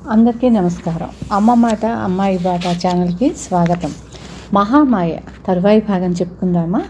అందరికీ నమస్కారం అమ్మ మాట అమ్మాయి బాట ఛానల్కి స్వాగతం మహామాయ తరువాయి భాగం చెప్పుకుందామా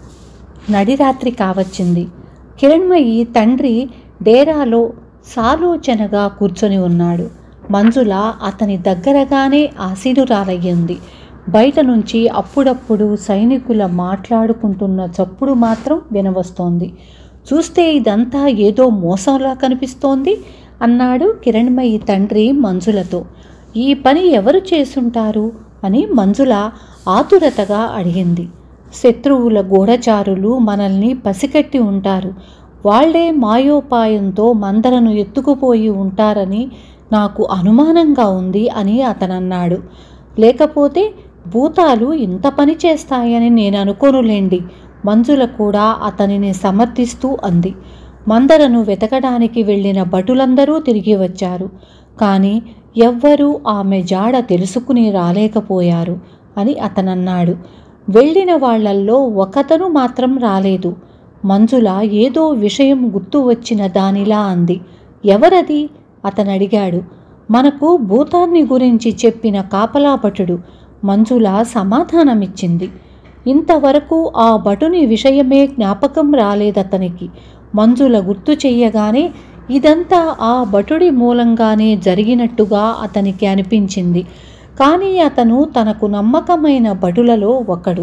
నడిరాత్రి కావచ్చింది కిరణ్మయి తండ్రి డేరాలో సాలోచనగా కూర్చొని ఉన్నాడు మంజుల అతని దగ్గరగానే ఆసీనురాలయ్యింది బయట నుంచి అప్పుడప్పుడు సైనికుల మాట్లాడుకుంటున్న చప్పుడు మాత్రం వినవస్తోంది చూస్తే ఇదంతా ఏదో మోసంలా కనిపిస్తోంది అన్నాడు కిరణ్మయి తండ్రి మంజులతో ఈ పని ఎవరు చేసుంటారు అని మంజుల ఆతురతగా అడిగింది శత్రువుల గూఢచారులు మనల్ని పసికట్టి ఉంటారు వాళ్లే మాయోపాయంతో మందరను ఎత్తుకుపోయి ఉంటారని నాకు అనుమానంగా ఉంది అని అతనన్నాడు లేకపోతే భూతాలు ఇంత పని చేస్తాయని నేను అనుకోనులేండి మంజుల కూడా అతనిని సమర్థిస్తూ అంది మందరను వెతకడానికి వెళ్ళిన భటులందరూ తిరిగి వచ్చారు కానీ ఎవ్వరూ ఆమె జాడ తెలుసుకుని రాలేకపోయారు అని అతనన్నాడు వెళ్ళిన వాళ్లల్లో ఒకతను మాత్రం రాలేదు మంజుల ఏదో విషయం గుర్తు వచ్చిన దానిలా అంది ఎవరది అతను అడిగాడు మనకు భూతాన్ని గురించి చెప్పిన కాపలా భటుడు మంజుల సమాధానమిచ్చింది ఇంతవరకు ఆ భటుని విషయమే జ్ఞాపకం రాలేదతనికి మంజుల గుర్తు చెయ్యగానే ఇదంతా ఆ భటుడి మూలంగానే జరిగినట్టుగా అతనికి అనిపించింది కానీ అతను తనకు నమ్మకమైన భటులలో ఒకడు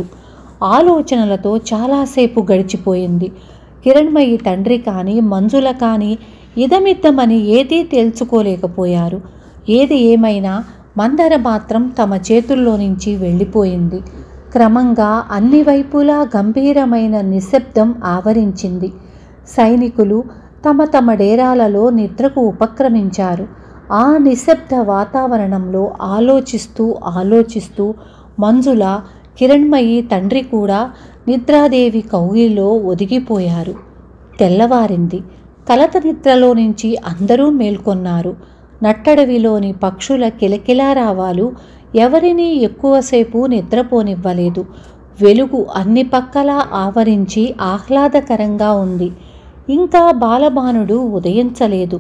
ఆలోచనలతో చాలాసేపు గడిచిపోయింది కిరణ్మయి తండ్రి కానీ మంజుల కానీ ఇదమిద్దమని ఏదీ తేల్చుకోలేకపోయారు ఏది ఏమైనా మందర మాత్రం తమ చేతుల్లో నుంచి వెళ్ళిపోయింది క్రమంగా అన్ని వైపులా గంభీరమైన నిశ్శబ్దం ఆవరించింది సైనికులు తమ తమ డేరాలలో నిద్రకు ఉపక్రమించారు ఆ నిశ్శబ్ద వాతావరణంలో ఆలోచిస్తూ ఆలోచిస్తూ మంజుల కిరణ్మయి తండ్రి కూడా నిద్రాదేవి కౌగిల్లో ఒదిగిపోయారు తెల్లవారింది కలత నిద్రలో నుంచి అందరూ మేల్కొన్నారు నట్టడవిలోని పక్షుల కిలకిలారావాలు ఎవరినీ ఎక్కువసేపు నిద్రపోనివ్వలేదు వెలుగు అన్ని పక్కలా ఆవరించి ఆహ్లాదకరంగా ఉంది ఇంకా బాలబానుడు ఉదయించలేదు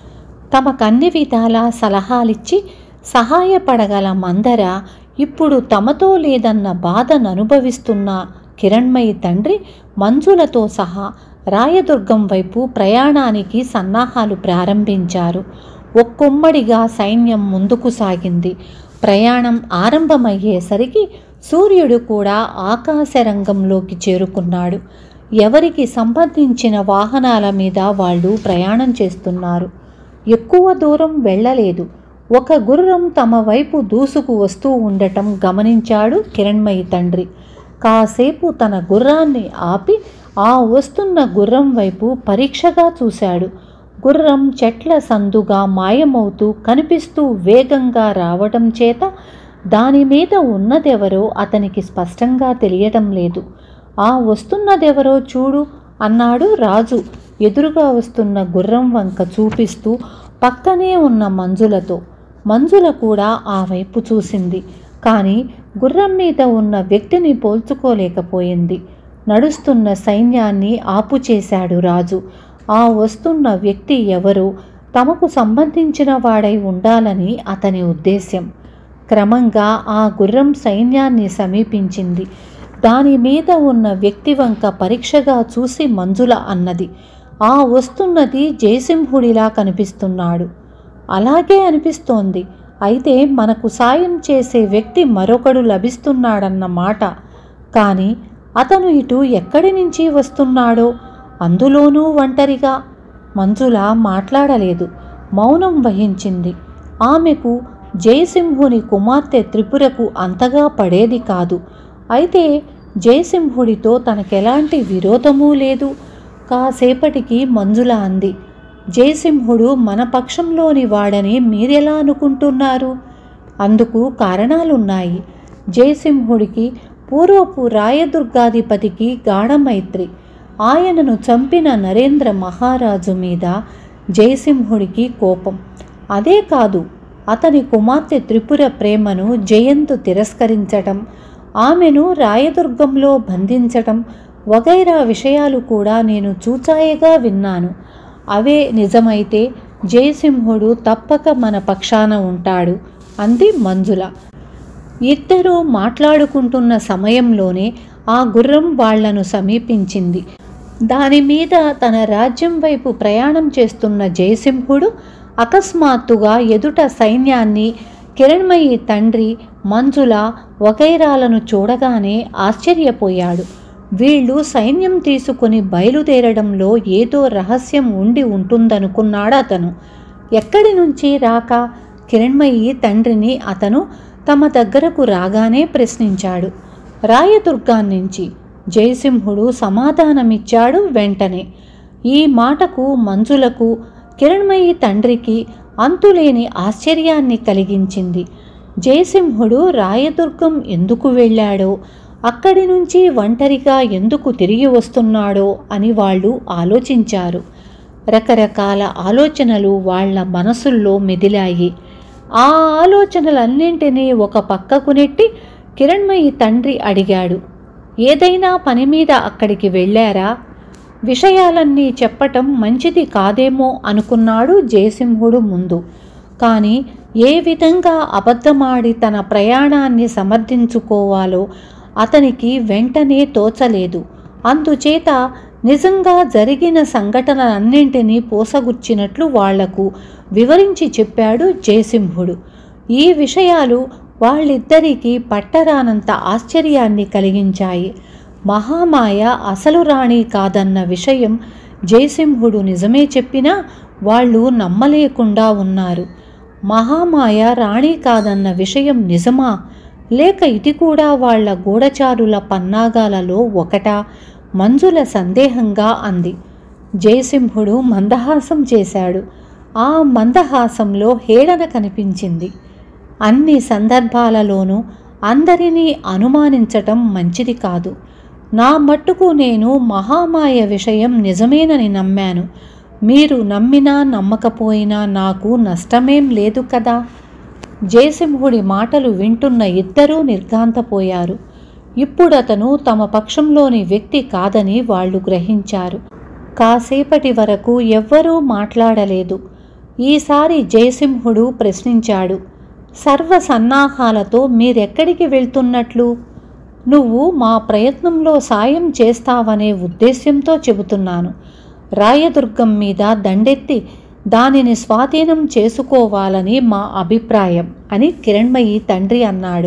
తమకన్ని విధాల సలహాలిచ్చి సహాయపడగల మందర ఇప్పుడు తమతో లేదన్న బాధను అనుభవిస్తున్న కిరణ్మయి తండ్రి మంజులతో సహా రాయదుర్గం వైపు ప్రయాణానికి సన్నాహాలు ప్రారంభించారు ఒక్కొమ్మడిగా సైన్యం ముందుకు సాగింది ప్రయాణం ఆరంభమయ్యేసరికి సూర్యుడు కూడా ఆకాశ రంగంలోకి చేరుకున్నాడు ఎవరికి సంబంధించిన వాహనాల మీద వాళ్ళు ప్రయాణం చేస్తున్నారు ఎక్కువ దూరం వెళ్ళలేదు ఒక గుర్రం తమ వైపు దూసుకు వస్తూ ఉండటం గమనించాడు కిరణ్మయి తండ్రి కాసేపు తన గుర్రాన్ని ఆపి ఆ వస్తున్న గుర్రం వైపు పరీక్షగా చూశాడు గుర్రం చెట్ల సందుగా మాయమవుతూ కనిపిస్తూ వేగంగా రావటం చేత దాని మీద ఉన్నదెవరో అతనికి స్పష్టంగా తెలియటం లేదు ఆ వస్తున్నదెవరో చూడు అన్నాడు రాజు ఎదురుగా వస్తున్న గుర్రం వంక చూపిస్తూ పక్కనే ఉన్న మంజులతో మంజుల కూడా ఆ వైపు చూసింది కానీ గుర్రం మీద ఉన్న వ్యక్తిని పోల్చుకోలేకపోయింది నడుస్తున్న సైన్యాన్ని ఆపుచేశాడు రాజు ఆ వస్తున్న వ్యక్తి ఎవరో తమకు సంబంధించిన వాడై ఉండాలని అతని ఉద్దేశ్యం క్రమంగా ఆ గుర్రం సైన్యాన్ని సమీపించింది దాని మీద ఉన్న వ్యక్తి వంక పరీక్షగా చూసి మంజుల అన్నది ఆ వస్తున్నది జయసింహుడిలా కనిపిస్తున్నాడు అలాగే అనిపిస్తోంది అయితే మనకు సాయం చేసే వ్యక్తి మరొకడు లభిస్తున్నాడన్న మాట కానీ అతను ఇటు ఎక్కడి నుంచి వస్తున్నాడో అందులోనూ ఒంటరిగా మంజుల మాట్లాడలేదు మౌనం వహించింది ఆమెకు జయసింహుని కుమార్తె త్రిపురకు అంతగా పడేది కాదు అయితే జయసింహుడితో తనకెలాంటి విరోధమూ లేదు కాసేపటికి మంజుల అంది జయసింహుడు మన పక్షంలోని వాడని మీరెలా అనుకుంటున్నారు అందుకు కారణాలున్నాయి జయసింహుడికి పూర్వపు రాయదుర్గాధిపతికి గాఢమైత్రి ఆయనను చంపిన నరేంద్ర మహారాజు మీద జయసింహుడికి కోపం అదే కాదు అతని కుమార్తె త్రిపుర ప్రేమను జయంతు తిరస్కరించటం ఆమెను రాయదుర్గంలో బంధించటం వగైరా విషయాలు కూడా నేను చూచాయగా విన్నాను అవే నిజమైతే జయసింహుడు తప్పక మన పక్షాన ఉంటాడు అంది మంజుల ఇద్దరూ మాట్లాడుకుంటున్న సమయంలోనే ఆ గుర్రం వాళ్లను సమీపించింది దాని మీద తన రాజ్యం వైపు ప్రయాణం చేస్తున్న జయసింహుడు అకస్మాత్తుగా ఎదుట సైన్యాన్ని కిరణ్మయి తండ్రి మంజుల వగైరాలను చూడగానే ఆశ్చర్యపోయాడు వీళ్ళు సైన్యం తీసుకుని బయలుదేరడంలో ఏదో రహస్యం ఉండి ఉంటుందనుకున్నాడు అతను ఎక్కడి నుంచి రాక కిరణ్మయి తండ్రిని అతను తమ దగ్గరకు రాగానే ప్రశ్నించాడు రాయదుర్గాన్ నుంచి జయసింహుడు సమాధానమిచ్చాడు వెంటనే ఈ మాటకు మంజులకు కిరణ్మయి తండ్రికి అంతులేని ఆశ్చర్యాన్ని కలిగించింది జయసింహుడు రాయదుర్గం ఎందుకు వెళ్ళాడో అక్కడి నుంచి ఒంటరిగా ఎందుకు తిరిగి వస్తున్నాడో అని వాళ్ళు ఆలోచించారు రకరకాల ఆలోచనలు వాళ్ళ మనసుల్లో మెదిలాయి ఆ ఆలోచనలన్నింటినీ ఒక పక్కకు నెట్టి కిరణ్మయి తండ్రి అడిగాడు ఏదైనా పని మీద అక్కడికి వెళ్ళారా విషయాలన్నీ చెప్పటం మంచిది కాదేమో అనుకున్నాడు జయసింహుడు ముందు కానీ ఏ విధంగా అబద్ధమాడి తన ప్రయాణాన్ని సమర్థించుకోవాలో అతనికి వెంటనే తోచలేదు అందుచేత నిజంగా జరిగిన సంఘటనలన్నింటినీ పోసగుచ్చినట్లు వాళ్లకు వివరించి చెప్పాడు జయసింహుడు ఈ విషయాలు వాళ్ళిద్దరికీ పట్టరానంత ఆశ్చర్యాన్ని కలిగించాయి మహామాయ అసలు రాణి కాదన్న విషయం జయసింహుడు నిజమే చెప్పినా వాళ్ళు నమ్మలేకుండా ఉన్నారు మహామాయ రాణి కాదన్న విషయం నిజమా లేక ఇది కూడా వాళ్ళ గూఢచారుల పన్నాగాలలో ఒకటా మంజుల సందేహంగా అంది జయసింహుడు మందహాసం చేశాడు ఆ మందహాసంలో హేళన కనిపించింది అన్ని సందర్భాలలోనూ అందరినీ అనుమానించటం మంచిది కాదు నా మట్టుకు నేను మహామాయ విషయం నిజమేనని నమ్మాను మీరు నమ్మినా నమ్మకపోయినా నాకు నష్టమేం లేదు కదా జయసింహుడి మాటలు వింటున్న ఇద్దరూ నిర్ఘాంతపోయారు ఇప్పుడతను తమ పక్షంలోని వ్యక్తి కాదని వాళ్ళు గ్రహించారు కాసేపటి వరకు ఎవ్వరూ మాట్లాడలేదు ఈసారి జయసింహుడు ప్రశ్నించాడు సర్వ సన్నాహాలతో మీరెక్కడికి వెళ్తున్నట్లు నువ్వు మా ప్రయత్నంలో సాయం చేస్తావనే ఉద్దేశ్యంతో చెబుతున్నాను రాయదుర్గం మీద దండెత్తి దానిని స్వాధీనం చేసుకోవాలని మా అభిప్రాయం అని కిరణ్మయి తండ్రి అన్నాడు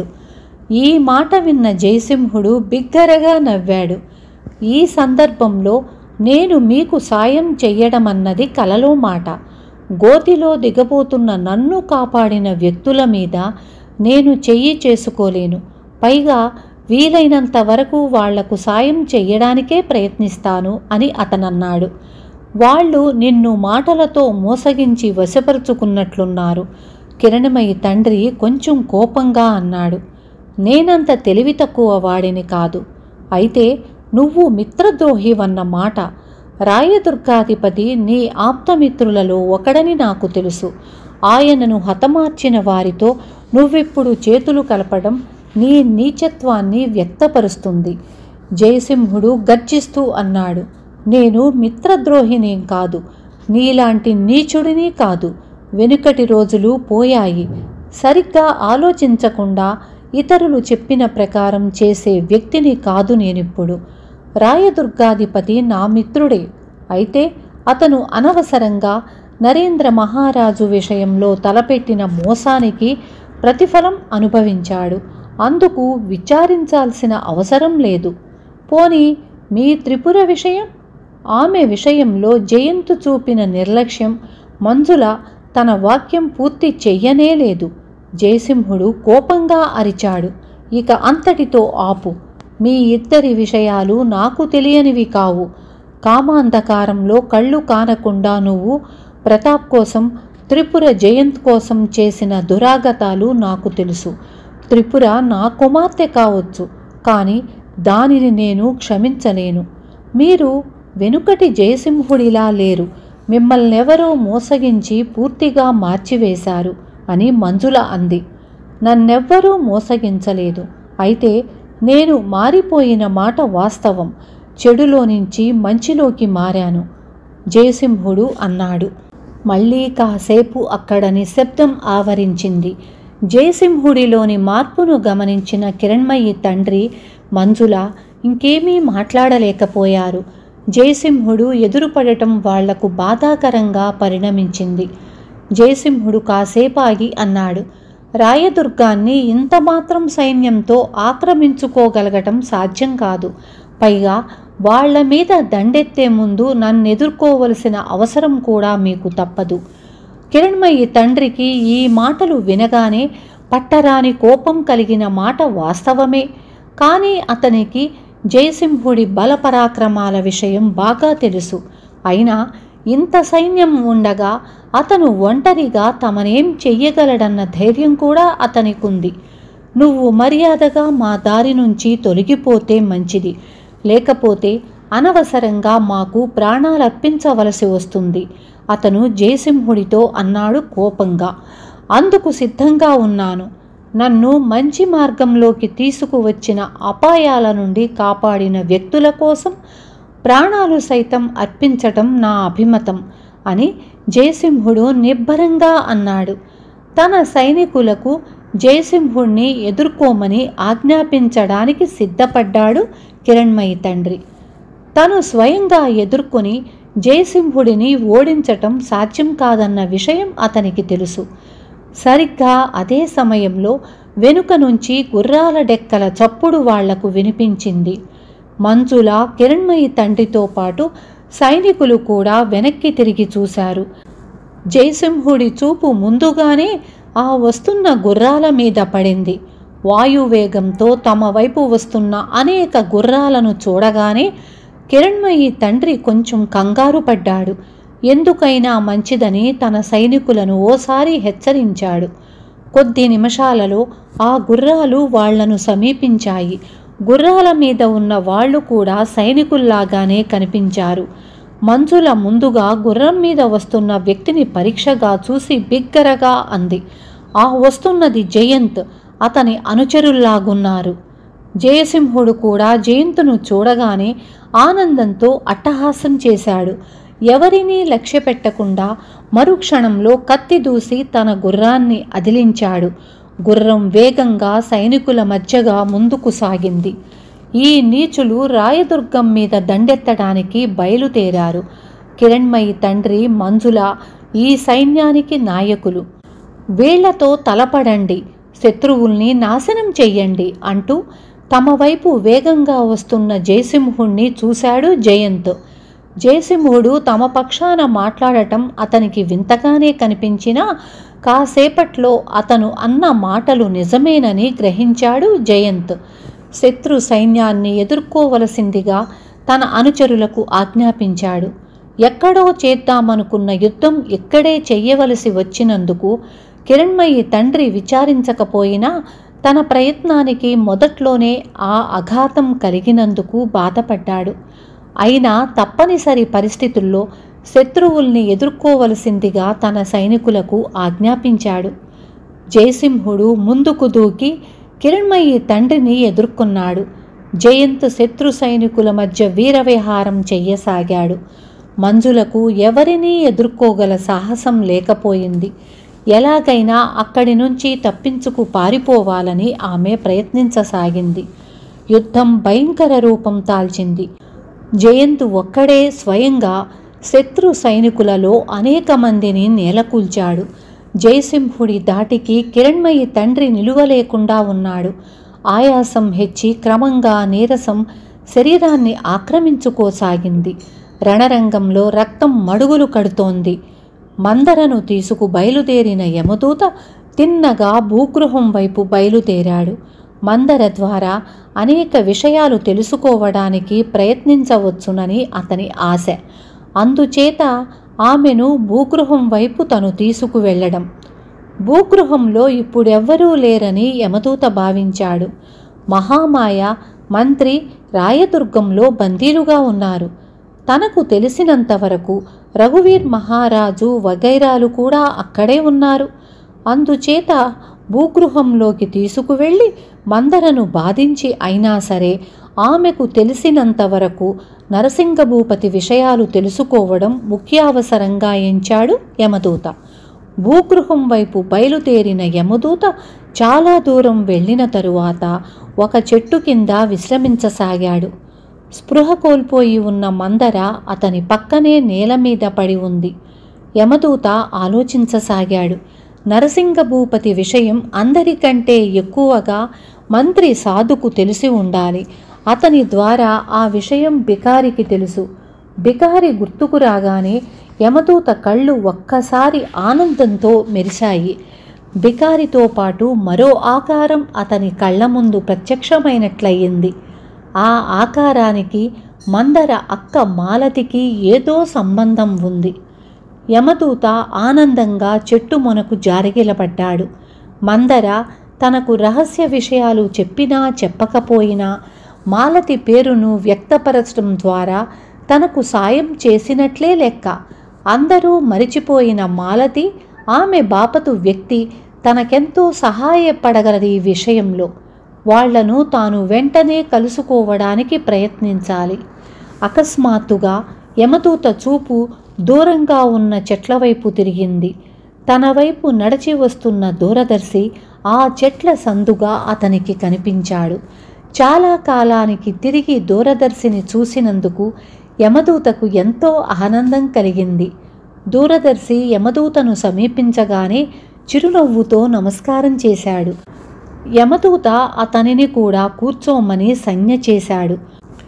ఈ మాట విన్న జయసింహుడు బిగ్గరగా నవ్వాడు ఈ సందర్భంలో నేను మీకు సాయం చెయ్యడమన్నది కలలో మాట గోతిలో దిగబోతున్న నన్ను కాపాడిన వ్యక్తుల మీద నేను చెయ్యి చేసుకోలేను పైగా వీలైనంత వరకు వాళ్లకు సాయం చెయ్యడానికే ప్రయత్నిస్తాను అని అతనన్నాడు వాళ్ళు నిన్ను మాటలతో మోసగించి వశపరుచుకున్నట్లున్నారు కిరణమయి తండ్రి కొంచెం కోపంగా అన్నాడు నేనంత తెలివి తక్కువ వాడిని కాదు అయితే నువ్వు మిత్రద్రోహివన్న మాట రాయదుర్గాధిపతి నీ ఆప్తమిత్రులలో ఒకడని నాకు తెలుసు ఆయనను హతమార్చిన వారితో నువ్విప్పుడు చేతులు కలపడం నీ నీచత్వాన్ని వ్యక్తపరుస్తుంది జయసింహుడు గర్జిస్తూ అన్నాడు నేను మిత్రద్రోహినేం కాదు నీలాంటి నీచుడిని కాదు వెనుకటి రోజులు పోయాయి సరిగ్గా ఆలోచించకుండా ఇతరులు చెప్పిన ప్రకారం చేసే వ్యక్తిని కాదు నేనిప్పుడు రాయదుర్గాధిపతి నా మిత్రుడే అయితే అతను అనవసరంగా నరేంద్ర మహారాజు విషయంలో తలపెట్టిన మోసానికి ప్రతిఫలం అనుభవించాడు అందుకు విచారించాల్సిన అవసరం లేదు పోని మీ త్రిపుర విషయం ఆమె విషయంలో జయంతు చూపిన నిర్లక్ష్యం మంజుల తన వాక్యం పూర్తి చెయ్యనే లేదు జయసింహుడు కోపంగా అరిచాడు ఇక అంతటితో ఆపు మీ ఇద్దరి విషయాలు నాకు తెలియనివి కావు కామాంధకారంలో కళ్ళు కానకుండా నువ్వు ప్రతాప్ కోసం త్రిపుర జయంత్ కోసం చేసిన దురాగతాలు నాకు తెలుసు త్రిపుర నా కుమార్తె కావచ్చు కానీ దానిని నేను క్షమించలేను మీరు వెనుకటి జయసింహుడిలా లేరు మిమ్మల్నెవరో మోసగించి పూర్తిగా మార్చివేశారు అని మంజుల అంది నన్నెవ్వరూ మోసగించలేదు అయితే నేను మారిపోయిన మాట వాస్తవం చెడులో నుంచి మంచిలోకి మారాను జయసింహుడు అన్నాడు మళ్ళీ కాసేపు అక్కడ నిశ్శబ్దం ఆవరించింది జయసింహుడిలోని మార్పును గమనించిన కిరణ్మయి తండ్రి మంజుల ఇంకేమీ మాట్లాడలేకపోయారు జయసింహుడు ఎదురుపడటం వాళ్లకు బాధాకరంగా పరిణమించింది జయసింహుడు కాసేపాగి అన్నాడు రాయదుర్గాన్ని ఇంతమాత్రం సైన్యంతో ఆక్రమించుకోగలగటం సాధ్యం కాదు పైగా వాళ్ల మీద దండెత్తే ముందు నన్ను ఎదుర్కోవలసిన అవసరం కూడా మీకు తప్పదు కిరణ్మయి తండ్రికి ఈ మాటలు వినగానే పట్టరాని కోపం కలిగిన మాట వాస్తవమే కానీ అతనికి జయసింహుడి బలపరాక్రమాల విషయం బాగా తెలుసు అయినా ఇంత సైన్యం ఉండగా అతను ఒంటరిగా తమనేం చెయ్యగలడన్న ధైర్యం కూడా అతనికుంది నువ్వు మర్యాదగా మా దారి నుంచి తొలగిపోతే మంచిది లేకపోతే అనవసరంగా మాకు ప్రాణాలర్పించవలసి వస్తుంది అతను జయసింహుడితో అన్నాడు కోపంగా అందుకు సిద్ధంగా ఉన్నాను నన్ను మంచి మార్గంలోకి తీసుకువచ్చిన అపాయాల నుండి కాపాడిన వ్యక్తుల కోసం ప్రాణాలు సైతం అర్పించటం నా అభిమతం అని జయసింహుడు నిబ్బరంగా అన్నాడు తన సైనికులకు జయసింహుణ్ణి ఎదుర్కోమని ఆజ్ఞాపించడానికి సిద్ధపడ్డాడు కిరణ్మయి తండ్రి తను స్వయంగా ఎదుర్కొని జయసింహుడిని ఓడించటం సాధ్యం కాదన్న విషయం అతనికి తెలుసు సరిగ్గా అదే సమయంలో వెనుక నుంచి గుర్రాల డెక్కల చప్పుడు వాళ్లకు వినిపించింది మంజుల కిరణ్మయి తండ్రితో పాటు సైనికులు కూడా వెనక్కి తిరిగి చూశారు జయసింహుడి చూపు ముందుగానే ఆ వస్తున్న గుర్రాల మీద పడింది వాయువేగంతో తమ వైపు వస్తున్న అనేక గుర్రాలను చూడగానే కిరణ్మయి తండ్రి కొంచెం కంగారు పడ్డాడు ఎందుకైనా మంచిదని తన సైనికులను ఓసారి హెచ్చరించాడు కొద్ది నిమిషాలలో ఆ గుర్రాలు వాళ్లను సమీపించాయి గుర్రాల మీద ఉన్న వాళ్ళు కూడా సైనికుల్లాగానే కనిపించారు మంజుల ముందుగా గుర్రం మీద వస్తున్న వ్యక్తిని పరీక్షగా చూసి బిగ్గరగా అంది ఆ వస్తున్నది జయంత్ అతని అనుచరుల్లాగున్నారు జయసింహుడు కూడా జయంతును చూడగానే ఆనందంతో అట్టహాసం చేశాడు ఎవరినీ లక్ష్య పెట్టకుండా మరుక్షణంలో కత్తి దూసి తన గుర్రాన్ని అదిలించాడు గుర్రం వేగంగా సైనికుల మధ్యగా ముందుకు సాగింది ఈ నీచులు రాయదుర్గం మీద దండెత్తడానికి బయలుదేరారు కిరణ్మయి తండ్రి మంజుల ఈ సైన్యానికి నాయకులు వీళ్లతో తలపడండి శత్రువుల్ని నాశనం చెయ్యండి అంటూ తమ వైపు వేగంగా వస్తున్న జయసింహుణ్ణి చూశాడు జయంత్ జయసింహుడు తమ పక్షాన మాట్లాడటం అతనికి వింతగానే కనిపించినా కాసేపట్లో అతను అన్న మాటలు నిజమేనని గ్రహించాడు జయంత్ శత్రు సైన్యాన్ని ఎదుర్కోవలసిందిగా తన అనుచరులకు ఆజ్ఞాపించాడు ఎక్కడో చేద్దామనుకున్న యుద్ధం ఇక్కడే చెయ్యవలసి వచ్చినందుకు కిరణ్మయి తండ్రి విచారించకపోయినా తన ప్రయత్నానికి మొదట్లోనే ఆ అఘాతం కలిగినందుకు బాధపడ్డాడు అయినా తప్పనిసరి పరిస్థితుల్లో శత్రువుల్ని ఎదుర్కోవలసిందిగా తన సైనికులకు ఆజ్ఞాపించాడు జయసింహుడు ముందుకు దూకి కిరణ్మయి తండ్రిని ఎదుర్కొన్నాడు జయంత్ శత్రు సైనికుల మధ్య వీరవిహారం చెయ్యసాగాడు మంజులకు ఎవరినీ ఎదుర్కోగల సాహసం లేకపోయింది ఎలాగైనా అక్కడి నుంచి తప్పించుకు పారిపోవాలని ఆమె ప్రయత్నించసాగింది యుద్ధం భయంకర రూపం తాల్చింది జయంత్ ఒక్కడే స్వయంగా శత్రు సైనికులలో అనేక మందిని నేలకూల్చాడు జయసింహుడి దాటికి కిరణ్మయి తండ్రి నిలువలేకుండా ఉన్నాడు ఆయాసం హెచ్చి క్రమంగా నీరసం శరీరాన్ని ఆక్రమించుకోసాగింది రణరంగంలో రక్తం మడుగులు కడుతోంది మందరను తీసుకు బయలుదేరిన యమదూత తిన్నగా భూగృహం వైపు బయలుదేరాడు మందర ద్వారా అనేక విషయాలు తెలుసుకోవడానికి ప్రయత్నించవచ్చునని అతని ఆశ అందుచేత ఆమెను భూగృహం వైపు తను తీసుకువెళ్ళడం భూగృహంలో ఇప్పుడెవ్వరూ లేరని యమదూత భావించాడు మహామాయ మంత్రి రాయదుర్గంలో బందీలుగా ఉన్నారు తనకు తెలిసినంతవరకు రఘువీర్ మహారాజు వగైరాలు కూడా అక్కడే ఉన్నారు అందుచేత భూగృహంలోకి తీసుకువెళ్ళి మందరను బాధించి అయినా సరే ఆమెకు తెలిసినంత వరకు నరసింగభూపతి విషయాలు తెలుసుకోవడం ముఖ్యావసరంగా ఎంచాడు యమదూత భూగృహం వైపు బయలుదేరిన యమదూత చాలా దూరం వెళ్ళిన తరువాత ఒక చెట్టు కింద విశ్రమించసాగాడు స్పృహ కోల్పోయి ఉన్న మందర అతని పక్కనే నేల మీద పడి ఉంది యమదూత ఆలోచించసాగాడు నరసింగ భూపతి విషయం అందరికంటే ఎక్కువగా మంత్రి సాధుకు తెలిసి ఉండాలి అతని ద్వారా ఆ విషయం బికారికి తెలుసు బికారి గుర్తుకు రాగానే యమదూత కళ్ళు ఒక్కసారి ఆనందంతో మెరిశాయి బికారితో పాటు మరో ఆకారం అతని కళ్ళ ముందు ప్రత్యక్షమైనట్లయింది ఆ ఆకారానికి మందర అక్క మాలతికి ఏదో సంబంధం ఉంది యమదూత ఆనందంగా చెట్టు మొనకు జారిగిలపడ్డాడు మందర తనకు రహస్య విషయాలు చెప్పినా చెప్పకపోయినా మాలతి పేరును వ్యక్తపరచడం ద్వారా తనకు సాయం చేసినట్లే లెక్క అందరూ మరిచిపోయిన మాలతి ఆమె బాపతు వ్యక్తి తనకెంతో సహాయపడగలది ఈ విషయంలో వాళ్లను తాను వెంటనే కలుసుకోవడానికి ప్రయత్నించాలి అకస్మాత్తుగా యమదూత చూపు దూరంగా ఉన్న చెట్ల వైపు తిరిగింది తన వైపు నడిచి వస్తున్న దూరదర్శి ఆ చెట్ల సందుగా అతనికి కనిపించాడు చాలా కాలానికి తిరిగి దూరదర్శిని చూసినందుకు యమదూతకు ఎంతో ఆనందం కలిగింది దూరదర్శి యమదూతను సమీపించగానే చిరునవ్వుతో నమస్కారం చేశాడు యమదూత అతనిని కూడా కూర్చోమని సంజ్ఞ చేశాడు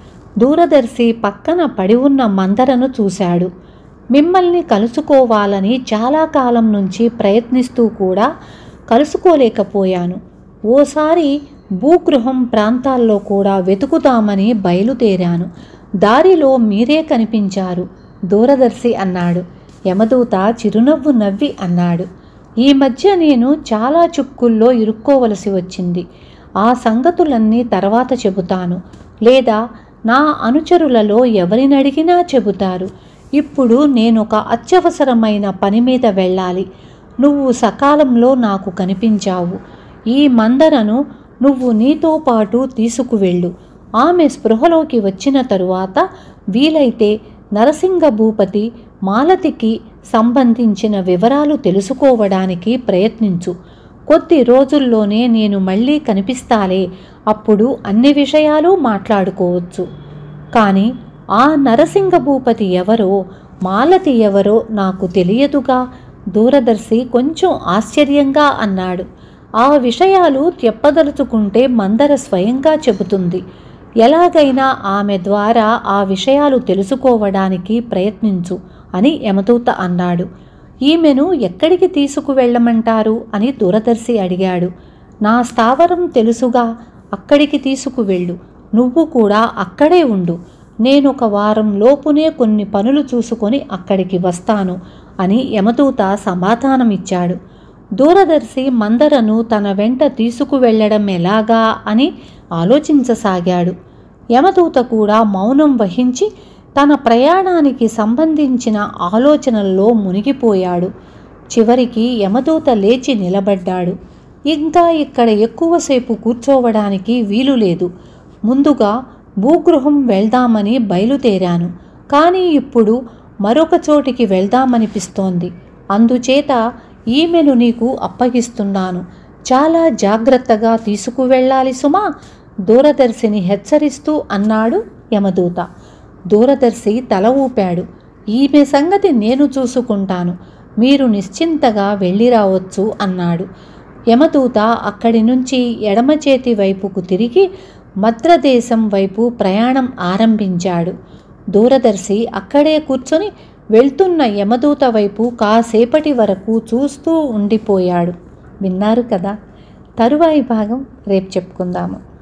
దూరదర్శి పక్కన పడి ఉన్న మందరను చూశాడు మిమ్మల్ని కలుసుకోవాలని చాలా కాలం నుంచి ప్రయత్నిస్తూ కూడా కలుసుకోలేకపోయాను ఓసారి భూగృహం ప్రాంతాల్లో కూడా వెతుకుదామని బయలుదేరాను దారిలో మీరే కనిపించారు దూరదర్శి అన్నాడు యమదూత చిరునవ్వు నవ్వి అన్నాడు ఈ మధ్య నేను చాలా చుక్కుల్లో ఇరుక్కోవలసి వచ్చింది ఆ సంగతులన్నీ తర్వాత చెబుతాను లేదా నా అనుచరులలో ఎవరినడిగినా చెబుతారు ఇప్పుడు నేనొక అత్యవసరమైన పని మీద వెళ్ళాలి నువ్వు సకాలంలో నాకు కనిపించావు ఈ మందరను నువ్వు నీతో పాటు తీసుకువెళ్ళు ఆమె స్పృహలోకి వచ్చిన తరువాత వీలైతే నరసింగ భూపతి మాలతికి సంబంధించిన వివరాలు తెలుసుకోవడానికి ప్రయత్నించు కొద్ది రోజుల్లోనే నేను మళ్ళీ కనిపిస్తాలే అప్పుడు అన్ని విషయాలు మాట్లాడుకోవచ్చు కానీ ఆ నరసింగ భూపతి ఎవరో మాలతి ఎవరో నాకు తెలియదుగా దూరదర్శి కొంచెం ఆశ్చర్యంగా అన్నాడు ఆ విషయాలు తెప్పదలుచుకుంటే మందర స్వయంగా చెబుతుంది ఎలాగైనా ఆమె ద్వారా ఆ విషయాలు తెలుసుకోవడానికి ప్రయత్నించు అని యమదూత అన్నాడు ఈమెను ఎక్కడికి తీసుకువెళ్ళమంటారు అని దూరదర్శి అడిగాడు నా స్థావరం తెలుసుగా అక్కడికి తీసుకువెళ్ళు నువ్వు కూడా అక్కడే ఉండు నేనొక వారం లోపునే కొన్ని పనులు చూసుకొని అక్కడికి వస్తాను అని యమదూత సమాధానమిచ్చాడు దూరదర్శి మందరను తన వెంట తీసుకువెళ్ళడం ఎలాగా అని ఆలోచించసాగాడు యమదూత కూడా మౌనం వహించి తన ప్రయాణానికి సంబంధించిన ఆలోచనల్లో మునిగిపోయాడు చివరికి యమదూత లేచి నిలబడ్డాడు ఇంకా ఇక్కడ ఎక్కువసేపు కూర్చోవడానికి వీలు లేదు ముందుగా భూగృహం వెళ్దామని బయలుదేరాను కానీ ఇప్పుడు మరొక చోటికి వెళ్దామనిపిస్తోంది అందుచేత ఈమెను నీకు అప్పగిస్తున్నాను చాలా జాగ్రత్తగా తీసుకువెళ్ళాలి సుమా దూరదర్శిని హెచ్చరిస్తూ అన్నాడు యమదూత దూరదర్శి తల ఊపాడు ఈమె సంగతి నేను చూసుకుంటాను మీరు నిశ్చింతగా వెళ్ళి రావచ్చు అన్నాడు యమదూత అక్కడి నుంచి ఎడమ చేతి వైపుకు తిరిగి మద్రదేశం వైపు ప్రయాణం ఆరంభించాడు దూరదర్శి అక్కడే కూర్చొని వెళ్తున్న యమదూత వైపు కాసేపటి వరకు చూస్తూ ఉండిపోయాడు విన్నారు కదా తరువాయి భాగం రేపు చెప్పుకుందాము